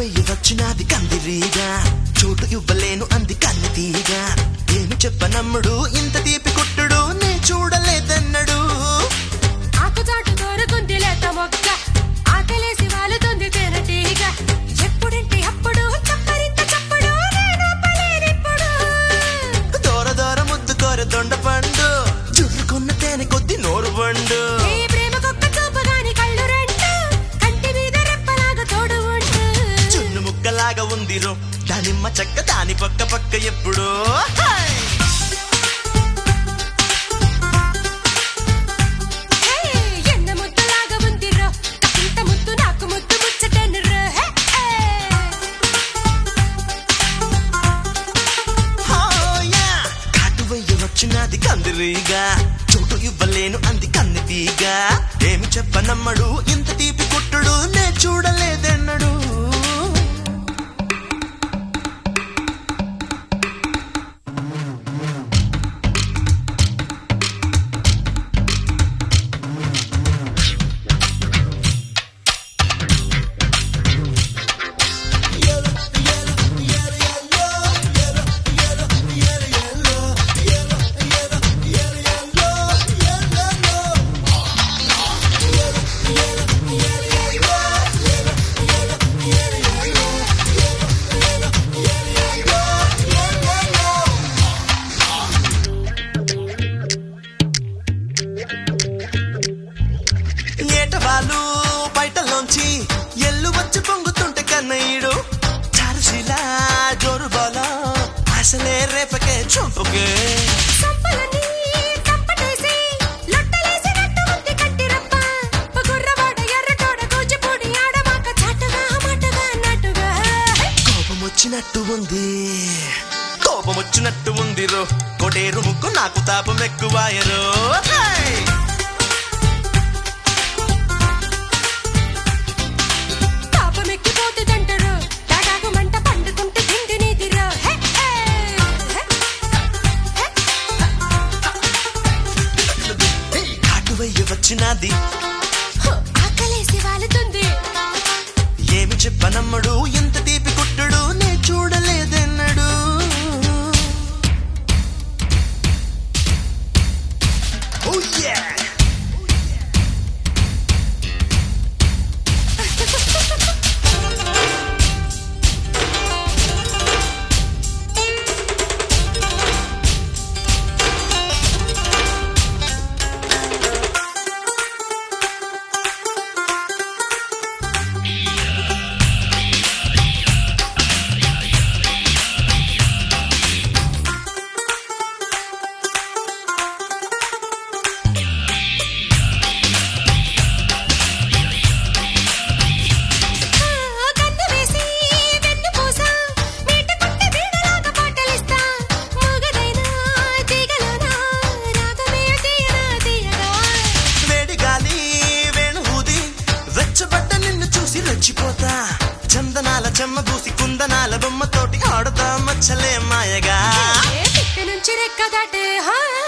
కాటువయ్యి వచ్చినది కందిరీగా చోటు ఇవ్వలేను అంది కన్నెతీగా ఏమి చెప్పనమ్ముడు ఇంత తీపి కుట్టుడు నే చూడలేదన్నడు ఆకుచాటు కోరుకుంది లేత మొక్క ఆకలేసి వాలుతుంది తేనెటీగ ఎప్పుడంటే అప్పుడు చప్పరింత చప్పుడు నేను పలేనిప్పుడు దూర దూర ముద్దు కోర దొండ పండు జుర్రుకున్న తేనె కొద్ది నోరు వండు ఈ ప్రేమ కుక్క చూపగాని కళ్ళు రెండు కంటి మీద రెప్పలాగా తోడు ఉండు చున్ను ముక్కలాగా ఉంది రో దానిమ్మ చెక్క దాని పక్క పక్క ఎప్పుడు హే, ఎన్న ముద్దలాగా ఉంది రో ఇంత ముద్దు నాకు ముద్దు ముచ్చటను రో హే, హే. కాటువయ్య వచ్చినది కందిరీగా చోటు ఇవ్వలేను అంది కన్నెతీగా ఏమి చెప్పనమ్మడు ఇంత తీపి కుట్టుడు నే చూడలేదన్నడు ఏటవాళ్ళు బయటలోంచి ఎల్లు వచ్చి పొంగుతుంటే కన్నయ్యుడు చారుశీల జోరు బాల అసలే రేపకే చంపుకే సంపలని చంపటేసి లొట్టలేసినట్టు ఉంది కట్టిరప్ప పగుర్రవాడ ఎర్రటోడ కూచిపూడి ఆడమాక చాటుగా మాటగా నటుగా కోపం వచ్చినట్టు ఉంది కోపం వచ్చినట్టు ఉంది రో కొటేరు ముక్కు నాకు తాపం ఎక్కువాయరో హై! పాపం ఎక్కిపోతుందంటారు తాగాకు మంట పండుకుంటే తిండి నీదిరో హే, హే, హే. కాటువయ్య వచ్చినది హో, ఆకలేసి వాలుతుంది ఏమి చెప్పనమ్మడు ఇంత తీపి కుట్టుడు నే చూడలేదన్నడు Oh yeah! ఆ, కన్ను వేసి వెన్ను పూస మీటుకుంటే వీడలాగా పాటలిస్తా మూగదైనా తీగలోన రాగమే తీయనా తీయగా వేడి గాలి వేణువుది వెచ్చబడ్డ నిన్ను చూసి రెచ్చిపోతా చందనాల చెమ్మ దూసి కుందనాల బొమ్మతోటి ఆడుతా మచ్చలే మాయగా ఏ పిక్క నుంచి రెక్క దాటే హా